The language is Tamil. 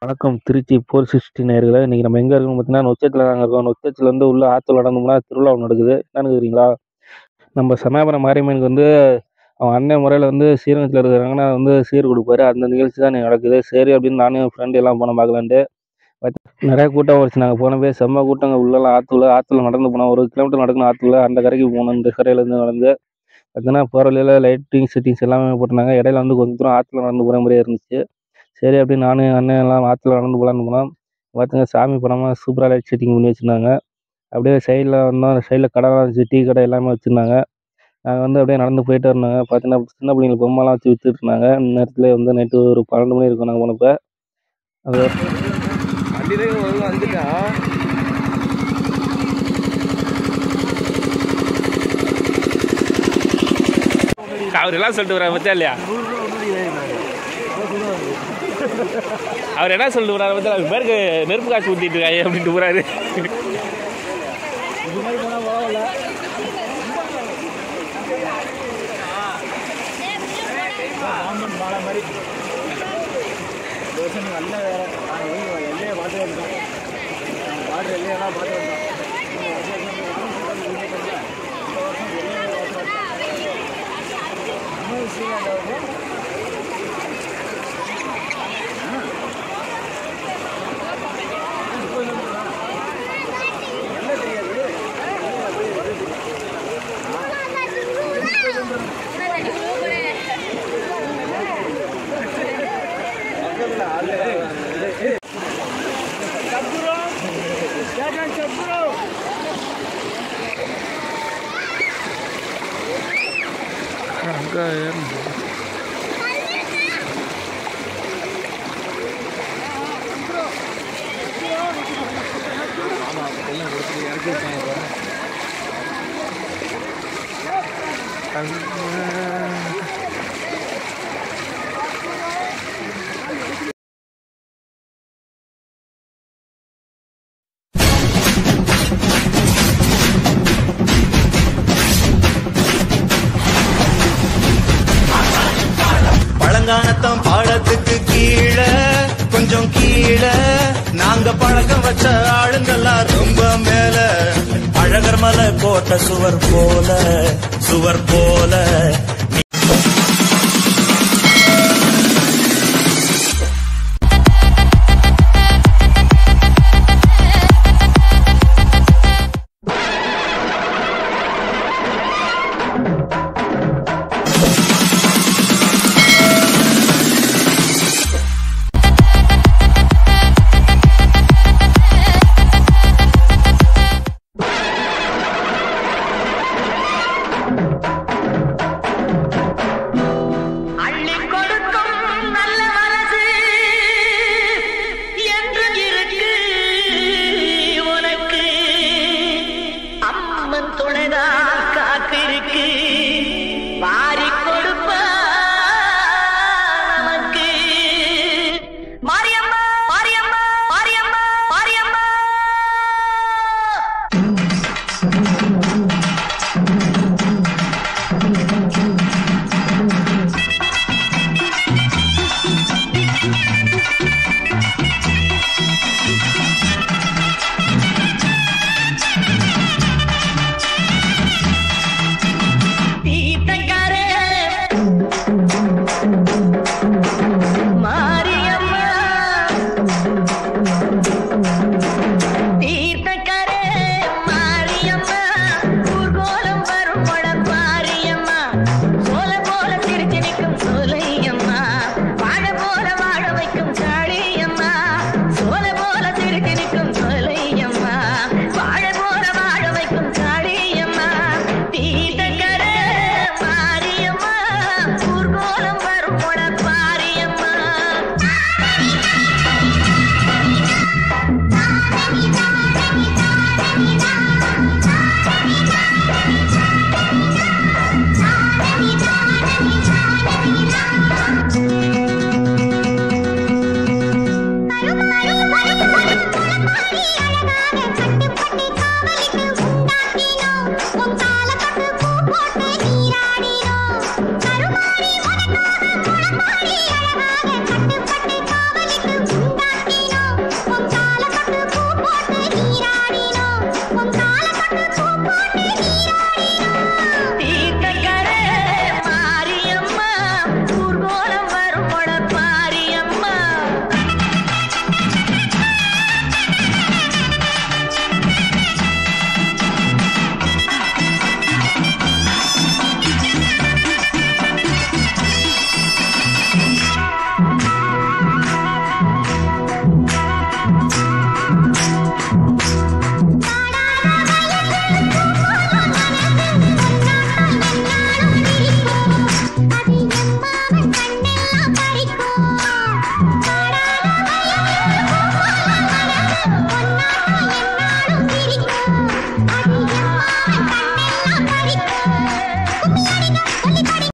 வணக்கம் திருச்சி ஃபோர் சிக்ஸ்டி நேயர்களே இன்றைக்கி நம்ம எங்கே இருக்கோம்னு பார்த்தீங்கன்னா நொச்சத்தில் தாங்க இருக்கோம் நொச்சத்துலேருந்து உள்ள ஆற்றுல நடந்தோம்னா திருவிழா ஒன்று நடக்குது என்னன்னு கேட்குறீங்களா நம்ம சமயபுரம் மாரியம்மனுக்கு வந்து அவன் அண்ணன் முறையில் வந்து ஸ்ரீரங்கத்தில் இருக்கிறாங்கன்னா வந்து சீர் கொடுப்பாரு அந்த நிகழ்ச்சி தான் இன்றைக்கி நடக்குது சரி அப்படின்னு நானும் என் ஃப்ரெண்டு எல்லாம் போனோம் பார்க்கலான்ட்டு பார்த்து நிறைய கூட்டம் வந்துச்சு நாங்கள் போனவே செம்ம கூட்டங்க உள்ளலாம் ஆற்றுல ஆற்றுல நடந்து போனோம் ஒரு கிலோமீட்டர் நடக்கணும் ஆற்றுல அந்த கரைக்கு போகணும் இந்த கரையிலேருந்து நடந்து பார்த்தீங்கன்னா போகிற வழியில் லைட்டிங் செட்டிங்ஸ் எல்லாமே போட்டிருந்தாங்க இடையில வந்து கொஞ்சம் தூரம் ஆற்றுல நடந்து போகிற மாதிரியே இருந்துச்சு சரி அப்படின்னு நானும் என் அண்ணன் எல்லாம் ஆற்றுல நடந்து போகலான்னு போனோம் பார்த்துங்க சாமி படமாக சூப்பராக லைட் செட்டிங் பண்ணி வச்சுருந்தாங்க அப்படியே சைடில் வந்தோம் சைடில் கடைலாம் இருந்துச்சு டீ கடை எல்லாமே வச்சுருந்தாங்க நாங்கள் வந்து அப்படியே நடந்து போயிட்டு இருந்தாங்க பார்த்தீங்கன்னா சின்ன பிள்ளைங்களுக்கு பொம்மைலாம் வச்சு வித்துட்டு இருந்தாங்க இந்த நேரத்தில் வந்து நைட்டு ஒரு பன்னெண்டு மணி இருக்கும் நாங்கள் போனப்போ அது வண்டியிலே ஒழுங்காக வந்துட்டான் அவர் எல்லாம் சொல்லிட்டு வராரு பத்தியா இல்லையா அவர் என்ன சொல்லிட்டு வராரு பத்தியா அவர் பேருக்கு நெருப்பு காய்ச்சி ஊற்றிட்டு இருக்காங்க அப்படின்ட்டு போறாரு நல்ல வேற நாங்கள் எல்லையை பார்த்து வந்தோம் பாட்டு எல்லையெல்லாம் பார்த்து வந்தோம் பழங்கானத்தம் பாடத்துக்கு கீழே கொஞ்சம் கீழே நாங்க பழக்கம் வச்ச ஆளுங்கெல்லாம் ரொம்ப மேல அழகர் மலை கோட்டை சுவர் போல சுவர் போல